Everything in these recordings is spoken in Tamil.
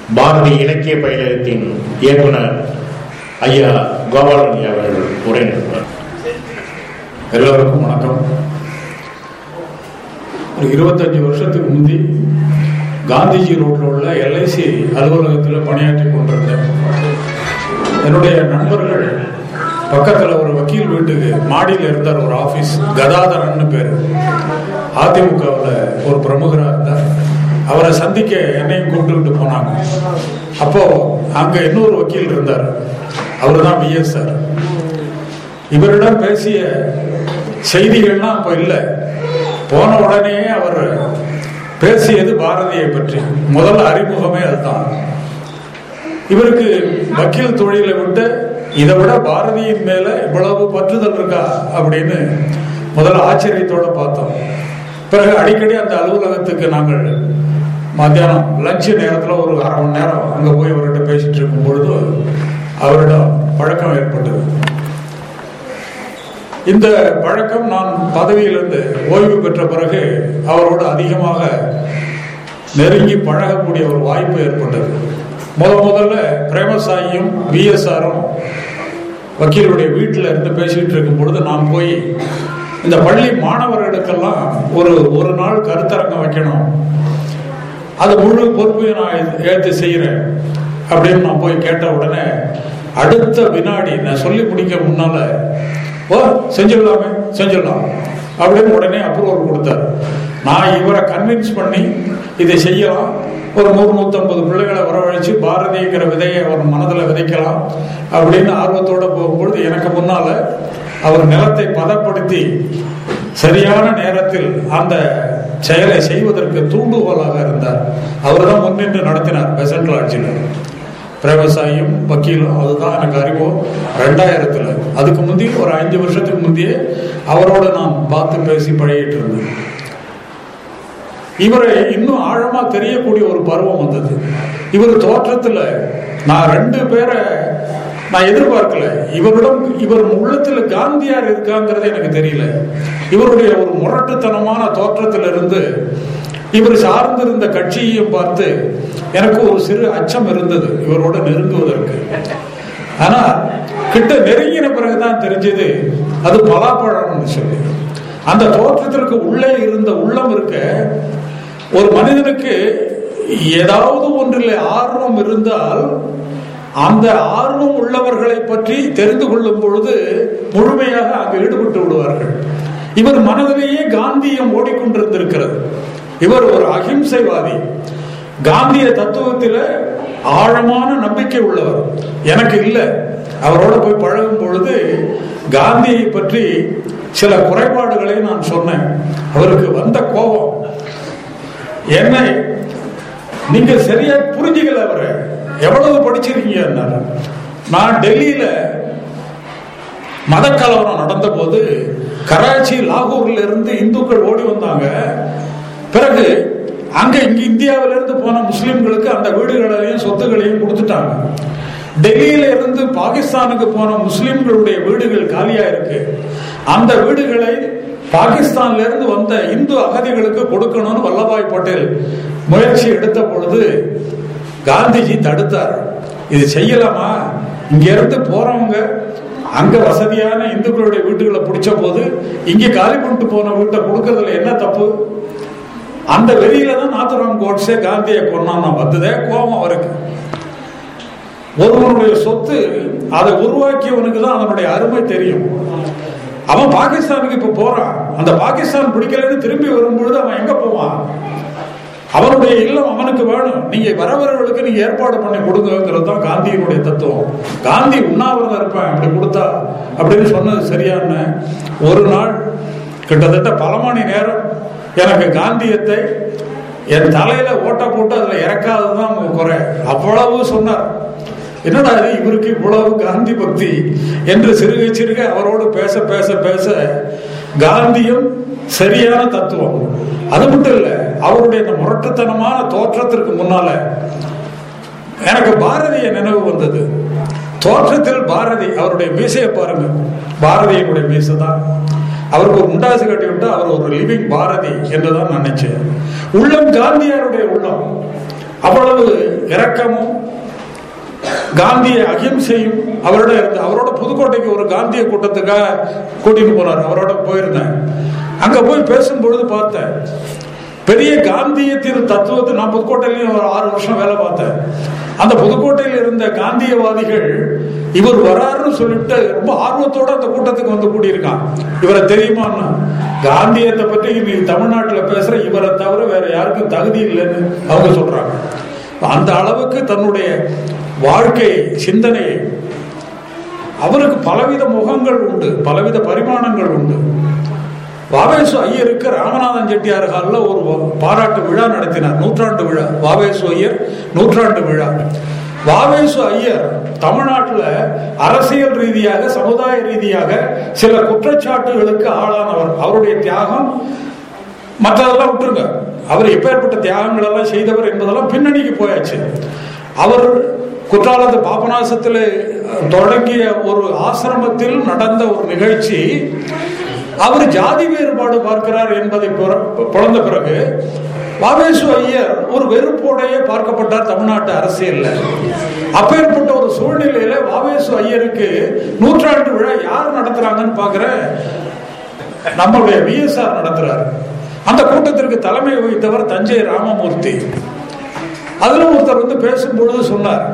பாரதி இலக்கிய பயிலகத்தின் இயக்குனர் ஐயா கோபாலன் ஐயா அவர்கள் உரை நிறுத்துவார் எல்லோருக்கும் வணக்கம் ஒரு இருபத்தஞ்சு வருஷத்துக்கு முந்தி காந்திஜி ரோட்டில் உள்ள எல்ஐசி அலுவலகத்தில் பணியாற்றி கொண்டிருந்தேன் என்னுடைய நண்பர்கள் பக்கத்தில் ஒரு வக்கீல் வீட்டுக்கு மாடியில் இருந்தார் ஒரு ஆஃபீஸ் கதாதரன்னு பேர் அதிமுகவில் ஒரு பிரமுகராக இருந்தார் அவரை சந்திக்க என்னையும் கூப்பிட்டுக்கிட்டு போனாங்க அப்போ அங்கே இன்னொரு வக்கீல் இருந்தார் அவர் தான் பிஎஸ் சார் இவரிடம் பேசிய செய்திகள்லாம் அப்போ இல்லை போன உடனே அவர் பேசியது பாரதியை பற்றி முதல் அறிமுகமே அதுதான் இவருக்கு வக்கீல் தொழிலை விட்டு இதை விட பாரதியின் மேல இவ்வளவு பற்றுதல் இருக்கா அப்படின்னு முதல்ல ஆச்சரியத்தோட பார்த்தோம் பிறகு அடிக்கடி அந்த அலுவலகத்துக்கு நாங்கள் மத்தியானம் லஞ்சு நேரத்தில் ஒரு அரை மணி நேரம் அங்கே போய் அவர்கிட்ட பேசிட்டு இருக்கும் பொழுது அவரிடம் பழக்கம் ஏற்பட்டது இந்த பழக்கம் நான் பதவியிலிருந்து ஓய்வு பெற்ற பிறகு அவரோடு அதிகமாக நெருங்கி பழகக்கூடிய ஒரு வாய்ப்பு ஏற்பட்டது முத முதல்ல பிரேமசாயியும் விஎஸ்ஆரும் வக்கீலுடைய வீட்டில் இருந்து பேசிட்டு இருக்கும் பொழுது நான் போய் இந்த பள்ளி மாணவர்களுக்கெல்லாம் ஒரு ஒரு நாள் கருத்தரங்கம் வைக்கணும் அது முழு பொறுப்பையும் நான் ஏற்று செய்கிறேன் அப்படின்னு நான் போய் கேட்ட உடனே அடுத்த வினாடி நான் சொல்லி முடிக்க முன்னால ஓ செஞ்சிடலாமே செஞ்சிடலாம் அப்படின்னு உடனே அப்ரூவல் கொடுத்தாரு நான் இவரை கன்வின்ஸ் பண்ணி இதை செய்யலாம் ஒரு நூறு நூற்றம்பது பிள்ளைகளை வரவழைச்சு பாரதிங்கிற விதையை அவர் மனதில் விதைக்கலாம் அப்படின்னு ஆர்வத்தோடு போகும்பொழுது எனக்கு முன்னால அவர் நிலத்தை பதப்படுத்தி சரியான நேரத்தில் அந்த செயலை செய்வதற்கு தூண்டுகோலாக இருந்தார் அவர் தான் முன்னின்று நடத்தினார் பெசன்ட் லாட்ஜில் விவசாயியும் வக்கீலும் அதுதான் எனக்கு அறிவோம் ரெண்டாயிரத்துல அதுக்கு முந்தைய ஒரு அஞ்சு வருஷத்துக்கு முந்தைய அவரோட நான் பார்த்து பேசி பழகிட்டு இருந்தேன் இவரை இன்னும் ஆழமா தெரியக்கூடிய ஒரு பருவம் வந்தது இவர் தோற்றத்துல நான் ரெண்டு பேரை நான் எதிர்பார்க்கல இவரிடம் இவர் உள்ளத்துல காந்தியார் இருக்காங்கிறது எனக்கு தெரியல இவருடைய ஒரு முரட்டுத்தனமான தோற்றத்திலிருந்து இவர் சார்ந்திருந்த கட்சியையும் பார்த்து எனக்கு ஒரு சிறு அச்சம் இருந்தது இவரோட நெருங்குவதற்கு ஆனா கிட்ட நெருங்கின பிறகுதான் தெரிஞ்சது அது பலாப்பழம்னு சொல்லி அந்த தோற்றத்திற்கு உள்ளே இருந்த உள்ளம் இருக்க ஒரு மனிதனுக்கு ஏதாவது ஒன்றில் ஆர்வம் இருந்தால் அந்த ஆர்வம் உள்ளவர்களை பற்றி தெரிந்து கொள்ளும் பொழுது முழுமையாக அங்கு ஈடுபட்டு விடுவார்கள் இவர் மனதிலேயே காந்தியம் ஓடிக்கொண்டிருந்திருக்கிறது இவர் ஒரு அகிம்சைவாதி காந்திய தத்துவத்தில் ஆழமான நம்பிக்கை உள்ளவர் எனக்கு இல்லை அவரோட போய் பழகும் பொழுது காந்தியை பற்றி சில குறைபாடுகளை நான் சொன்னேன் அவருக்கு வந்த கோபம் என்ன நீங்க சரியா புரிஞ்சுக்கல அவரை எவ்வளவு படிச்சிருக்கீங்க நான் டெல்லியில மதக்கலவரம் நடந்த போது கராச்சி லாகூர்ல இருந்து இந்துக்கள் ஓடி வந்தாங்க பிறகு அங்க இங்க இந்தியாவில இருந்து போன முஸ்லிம்களுக்கு அந்த வீடுகளையும் சொத்துக்களையும் கொடுத்துட்டாங்க டெல்லியில இருந்து பாகிஸ்தானுக்கு போன முஸ்லிம்களுடைய வீடுகள் காலியா இருக்கு அந்த வீடுகளை பாகிஸ்தான்ல இருந்து வந்த இந்து அகதிகளுக்கு கொடுக்கணும்னு வல்லபாய் பட்டேல் முயற்சி எடுத்த பொழுது காந்திஜி தடுத்தார் இது செய்யலாமா இங்க இருந்து போறவங்க அங்க வசதியான இந்துக்களுடைய வீட்டுகளை பிடிச்ச போது இங்க காலி பண்ணிட்டு போன வீட்டை கொடுக்கறதுல என்ன தப்பு அந்த வெளியில தான் நாத்துராம் கோட்ஸே காந்தியை கொண்டான் வந்ததே கோபம் அவருக்கு ஒருவனுடைய சொத்து அதை உருவாக்கியவனுக்கு தான் அதனுடைய அருமை தெரியும் அவன் பாகிஸ்தானுக்கு இப்ப போறான் அந்த பாகிஸ்தான் பிடிக்கலன்னு திரும்பி வரும்பொழுது அவன் எங்க போவான் அவனுடைய இல்லம் அவனுக்கு வேணும் நீங்க வரவர்களுக்கு நீங்க ஏற்பாடு பண்ணி கொடுங்கிறது தான் காந்தியினுடைய தத்துவம் காந்தி உண்ணாவிரதம் இருப்பேன் அப்படி கொடுத்தா அப்படின்னு சொன்னது சரியான ஒரு நாள் கிட்டத்தட்ட பல மணி நேரம் எனக்கு காந்தியத்தை என் தலையில ஓட்ட போட்டு அதுல இறக்காததுதான் குறை அவ்வளவு சொன்னார் என்னடா இது இவருக்கு இவ்வளவு காந்தி பக்தி என்று சிறுக சிறுக அவரோடு பேச பேச பேச காந்தியம் சரியான தத்துவம் அது மட்டும் இல்ல அவருடைய இந்த முரட்டுத்தனமான தோற்றத்திற்கு முன்னால எனக்கு பாரதிய நினைவு வந்தது தோற்றத்தில் பாரதி அவருடைய மீசையை பாருங்க பாரதியினுடைய மீசை தான் அவருக்கு ஒரு முண்டாசு கட்டி விட்டு அவர் ஒரு லிவிங் பாரதி என்றுதான் நினைச்சேன் உள்ளம் காந்தியாருடைய உள்ளம் அவ்வளவு இரக்கமும் காந்திய அகிம்சையும் அவரோட இருந்து அவரோட புதுக்கோட்டைக்கு ஒரு காந்திய கூட்டத்துக்காக கூட்டிட்டு போனார் அவரோட போயிருந்தேன் அங்க போய் பேசும்பொழுது பார்த்தேன் பெரிய காந்தியத்தின் தத்துவத்தை நான் புதுக்கோட்டையிலையும் ஒரு ஆறு வருஷம் வேலை பார்த்தேன் அந்த புதுக்கோட்டையில் இருந்த காந்தியவாதிகள் இவர் வராருன்னு சொல்லிட்டு ரொம்ப ஆர்வத்தோட அந்த கூட்டத்துக்கு வந்து கூடியிருக்கான் இவரை தெரியுமான்னா காந்தியத்தை பற்றி நீ தமிழ்நாட்டில் பேசுற இவரை தவிர வேற யாருக்கும் தகுதி இல்லைன்னு அவங்க சொல்றாங்க அந்த அளவுக்கு தன்னுடைய வாழ்க்கை சிந்தனையை அவருக்கு பலவித முகங்கள் உண்டு பலவித பரிமாணங்கள் உண்டு வாவேசு ஐயருக்கு ராமநாதன் செட்டியார் ஹாலில் ஒரு பாராட்டு விழா நடத்தினார் நூற்றாண்டு விழா வாவேசு ஐயர் நூற்றாண்டு விழா வாவேசு ஐயர் தமிழ்நாட்டில் அரசியல் ரீதியாக சமுதாய ரீதியாக சில குற்றச்சாட்டுகளுக்கு ஆளானவர் அவருடைய தியாகம் மற்றதெல்லாம் விட்டுருங்க அவர் எப்பேற்பட்ட தியாகங்கள் எல்லாம் செய்தவர் என்பதெல்லாம் பின்னணிக்கு போயாச்சு அவர் குற்றாலத்து பாபநாசத்தில் தொடங்கிய ஒரு ஆசிரமத்தில் நடந்த ஒரு நிகழ்ச்சி அவர் ஜாதி வேறுபாடு பார்க்கிறார் என்பதை பிறந்த பிறகு வாவேசு ஐயர் ஒரு வெறுப்போடையே பார்க்கப்பட்டார் தமிழ்நாட்டு அரசியல்ல அப்பேற்பட்ட ஒரு சூழ்நிலையில வாவேசு ஐயருக்கு நூற்றாண்டு விழா யார் நடத்துறாங்கன்னு பாக்குற நம்மளுடைய விஎஸ்ஆர் நடத்துறாரு அந்த கூட்டத்திற்கு தலைமை வகித்தவர் தஞ்சை ராமமூர்த்தி அதுல ஒருத்தர் வந்து பேசும்பொழுது சொன்னார்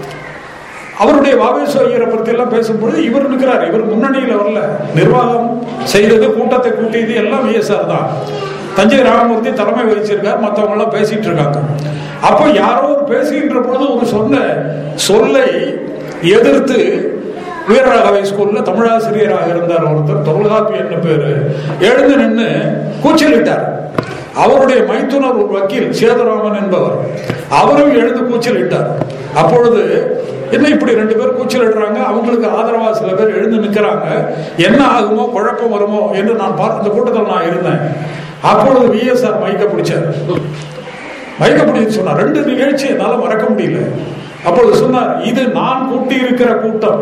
அவருடைய வாவேசு ஐயரை பற்றி எல்லாம் பேசும்பொழுது இவர் நிற்கிறார் இவர் முன்னணியில் வரல நிர்வாகம் செய்தது கூட்டத்தை கூட்டியது எல்லாம் விஎஸ்ஆர் தான் தஞ்சை ராமமூர்த்தி தலைமை வகிச்சிருக்கார் மற்றவங்க எல்லாம் பேசிட்டு இருக்காங்க அப்போ யாரோ ஒரு பேசுகின்ற பொழுது ஒரு சொன்ன சொல்லை எதிர்த்து வீரராகவை ஸ்கூல்ல தமிழாசிரியராக இருந்தார் ஒருத்தர் தொல்காப்பி என்ன பேரு எழுந்து நின்று கூச்சலிட்டார் அவருடைய மைத்துனர் ஒரு வக்கீல் சேதுராமன் என்பவர் அவரும் எழுந்து கூச்சலிட்டார் அப்பொழுது என்ன இப்படி ரெண்டு பேர் கூச்சலிடுறாங்க அவங்களுக்கு ஆதரவா சில பேர் எழுந்து நிற்கிறாங்க என்ன ஆகுமோ குழப்பம் வருமோ என்று நான் பார்த்த அந்த கூட்டத்தில் நான் இருந்தேன் அப்பொழுது விஎஸ்ஆர் மைக்க பிடிச்சார் மைக்க பிடிச்சு சொன்னார் ரெண்டு நிகழ்ச்சி என்னால் மறக்க முடியல அப்பொழுது சொன்னார் இது நான் கூட்டி இருக்கிற கூட்டம்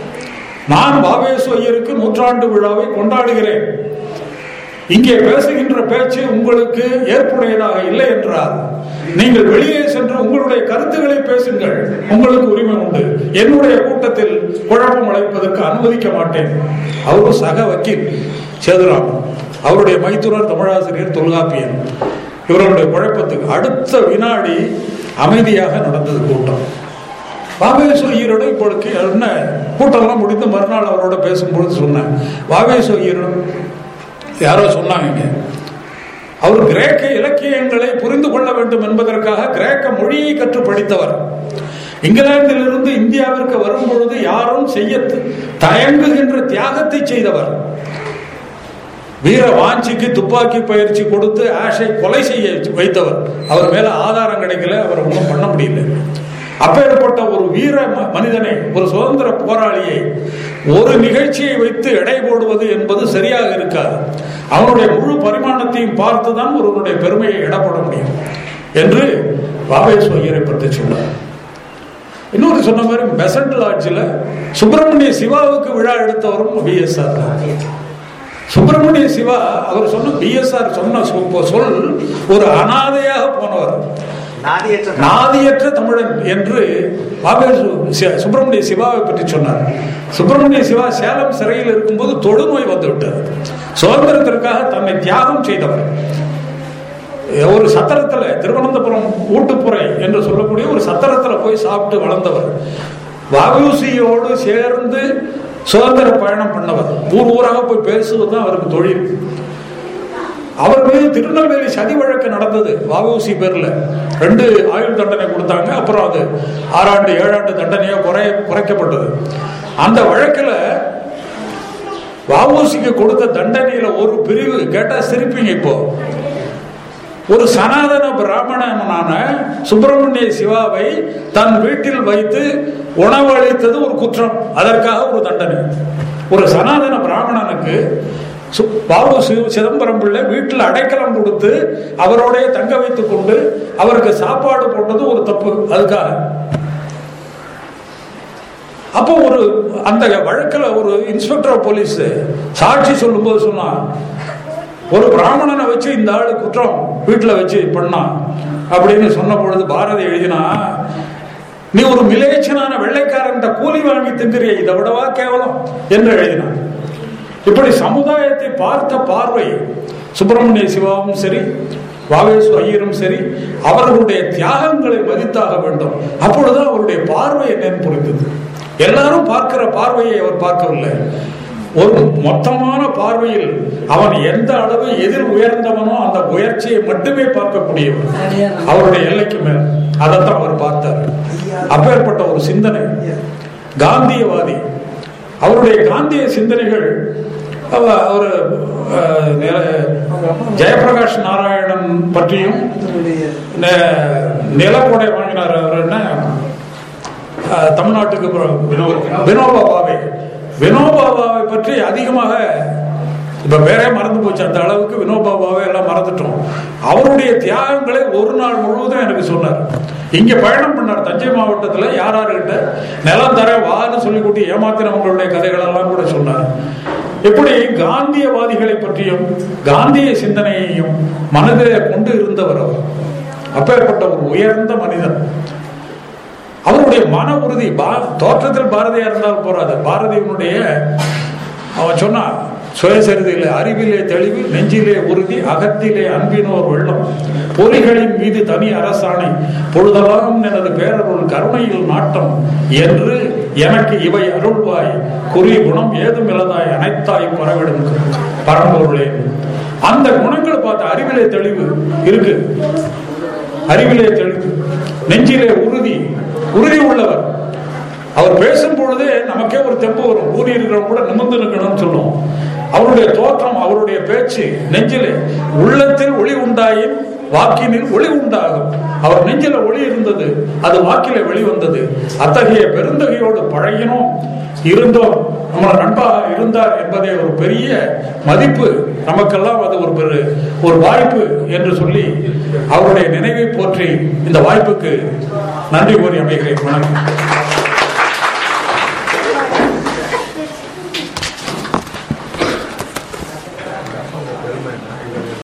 நான் பாவேசு ஐயருக்கு நூற்றாண்டு விழாவை கொண்டாடுகிறேன் இங்கே பேசுகின்ற பேச்சு உங்களுக்கு ஏற்புடையதாக இல்லை என்றால் நீங்கள் வெளியே சென்று உங்களுடைய கருத்துக்களை பேசுங்கள் உங்களுக்கு உரிமை உண்டு என்னுடைய கூட்டத்தில் குழப்பம் அழைப்பதற்கு அனுமதிக்க மாட்டேன் அவரு சக வக்கீல் சேதுராமன் அவருடைய மைத்துனர் தமிழாசிரியர் தொல்காப்பியன் இவர்களுடைய குழப்பத்துக்கு அடுத்த வினாடி அமைதியாக நடந்தது கூட்டம் வாவேசு ஐயரோட இப்பொழுது என்ன கூட்டம்லாம் முடிந்து மறுநாள் அவரோட பேசும்பொழுது சொன்னேன் வாவேசு ஐயரும் யாரோ சொன்னாங்க அவர் கிரேக்க இலக்கியங்களை புரிந்து கொள்ள வேண்டும் என்பதற்காக கிரேக்க மொழியை கற்று படித்தவர் இங்கிலாந்திலிருந்து இந்தியாவிற்கு வரும் பொழுது யாரும் செய்ய தயங்குகின்ற தியாகத்தை செய்தவர் வீர வாஞ்சிக்கு துப்பாக்கி பயிற்சி கொடுத்து ஆஷை கொலை செய்ய வைத்தவர் அவர் மேல ஆதாரம் கிடைக்கல அவர் ஒன்றும் பண்ண முடியல அப்பேற்பட்ட ஒரு வீர மனிதனை ஒரு சுதந்திர போராளியை ஒரு நிகழ்ச்சியை வைத்து எடை போடுவது என்பது சரியாக இருக்காது அவனுடைய முழு பரிமாணத்தையும் பார்த்துதான் ஒருவனுடைய பெருமையை இடப்பட முடியும் என்று பாபேசு ஐயரை பற்றி சொன்னார் இன்னொரு சொன்ன மாதிரி பெசன்ட் லாட்ஜில் சுப்பிரமணிய சிவாவுக்கு விழா எடுத்தவரும் பிஎஸ்ஆர் தான் சுப்பிரமணிய சிவா அவர் சொன்ன பிஎஸ்ஆர் சொன்ன சொல் ஒரு அனாதையாக போனவர் நாதியற்ற தமிழன் என்று சுப்பிரமணிய சிவாவை பற்றி சொன்னார் சுப்பிரமணிய சிவா சேலம் சிறையில் இருக்கும்போது தொழுநோய் வந்துவிட்டது சுதந்திரத்திற்காக தன்னை தியாகம் செய்தவர் ஒரு சத்திரத்துல திருவனந்தபுரம் ஊட்டுப்புறை என்று சொல்லக்கூடிய ஒரு சத்திரத்துல போய் சாப்பிட்டு வளர்ந்தவர் வகுசியோடு சேர்ந்து சுதந்திர பயணம் பண்ணவர் ஊர் ஊராக போய் பேசுவது தான் அவருக்கு தொழில் அவர் மீது திருநெல்வேலி சதி வழக்கு நடந்தது வவுசி பேர்ல ரெண்டு ஆயுள் தண்டனை கொடுத்தாங்க அப்புறம் அது ஆறாண்டு ஏழாண்டு தண்டனையோ குறை குறைக்கப்பட்டது அந்த வழக்கில் வவுசிக்கு கொடுத்த தண்டனையில ஒரு பிரிவு கேட்டா சிரிப்பீங்க இப்போ ஒரு சனாதன பிராமணனான சுப்பிரமணிய சிவாவை தன் வீட்டில் வைத்து உணவளித்தது ஒரு குற்றம் அதற்காக ஒரு தண்டனை ஒரு சனாதன பிராமணனுக்கு பாபு சிதம்பரம் பிள்ளை வீட்டில் அடைக்கலம் கொடுத்து அவரோட தங்க வைத்துக் கொண்டு அவருக்கு சாப்பாடு போட்டது ஒரு தப்பு அதுக்காக அப்போ ஒரு அந்த வழக்கில் ஒரு இன்ஸ்பெக்டர் போலீஸ் சாட்சி சொல்லும்போது சொன்னா ஒரு பிராமணனை வச்சு இந்த ஆளு குற்றம் வீட்டில் வச்சு பண்ணா அப்படின்னு சொன்ன பொழுது பாரதி எழுதினா நீ ஒரு மிலேச்சனான வெள்ளைக்காரன் கூலி வாங்கி திங்கிறிய இதை விடவா கேவலம் என்று எழுதினான் இப்படி சமுதாயத்தை பார்த்த பார்வை சுப்பிரமணிய சிவாவும் சரி வாவேசு ஐயரும் சரி அவர்களுடைய தியாகங்களை மதித்தாக வேண்டும் அப்பொழுதுதான் அவருடைய பார்வை என்னன்னு புரிந்தது எல்லாரும் பார்க்கிற பார்வையை அவர் பார்க்கவில்லை ஒரு மொத்தமான பார்வையில் அவன் எந்த அளவு எதிர் உயர்ந்தவனோ அந்த உயர்ச்சியை மட்டுமே பார்க்கக்கூடியவர் அவருடைய எல்லைக்கு மேல் அதைத்தான் அவர் பார்த்தார் அப்பேற்பட்ட ஒரு சிந்தனை காந்தியவாதி அவருடைய காந்திய சிந்தனைகள் அவர் ஜெயபிரகாஷ் நாராயணன் பற்றியும் நிலக்கொடை வாங்கினார் அவர் என்ன தமிழ்நாட்டுக்கு வினோபா பாவே வினோபா பாவை பற்றி அதிகமாக இப்ப பேரே மறந்து போச்சு அந்த அளவுக்கு வினோபா பாவை எல்லாம் மறந்துட்டோம் அவருடைய தியாகங்களை ஒரு நாள் முழுவதும் எனக்கு சொன்னார் இங்க பயணம் பண்ணார் தஞ்சை மாவட்டத்துல யார் யாருக்கிட்ட நிலம் தர வான்னு சொல்லி கூட்டி ஏமாத்தினவங்களுடைய கதைகள் எல்லாம் கூட சொன்னார் இப்படி காந்தியவாதிகளை பற்றியும் காந்திய சிந்தனையையும் மனதிலே கொண்டு இருந்தவர் அவர் அப்பேற்பட்ட ஒரு உயர்ந்த மனிதன் அவருடைய மன உறுதி தோற்றத்தில் பாரதியா இருந்தால் போறாது பாரதியினுடைய அவன் சொன்னான் சுயசரிதையிலே அறிவிலே தெளிவு நெஞ்சிலே உறுதி அகத்திலே அன்பினோர் வெள்ளம் பொறிகளின் மீது தனி அரசாணை பொழுதெல்லாம் எனது பேரருள் கருணையில் நாட்டம் என்று எனக்கு இவை அருள்வாய் குறி குணம் ஏதும் இலதாய் அனைத்தாய் பரவிடும் பரம்பொருளே அந்த குணங்களை பார்த்த அறிவிலே தெளிவு இருக்கு அறிவிலே தெளிவு நெஞ்சிலே உறுதி உறுதி உள்ளவர் அவர் பேசும் பொழுதே நமக்கே ஒரு தெம்பு வரும் ஊறி இருக்கிறவங்க கூட நிமிர்ந்து இருக்கணும்னு சொல்லுவோம் அவருடைய தோற்றம் அவருடைய பேச்சு நெஞ்சிலே உள்ளத்தில் ஒளி உண்டாயின் வாக்கினில் ஒளி உண்டாகும் அவர் நெஞ்சில ஒளி இருந்தது அது வாக்கில வெளிவந்தது அத்தகைய பெருந்தகையோடு பழகினோம் இருந்தோம் நம்ம நண்பாக இருந்தார் என்பதே ஒரு பெரிய மதிப்பு நமக்கெல்லாம் அது ஒரு பெரு ஒரு வாய்ப்பு என்று சொல்லி அவருடைய நினைவை போற்றி இந்த வாய்ப்புக்கு நன்றி கூறி அமைகிறேன் வணக்கம்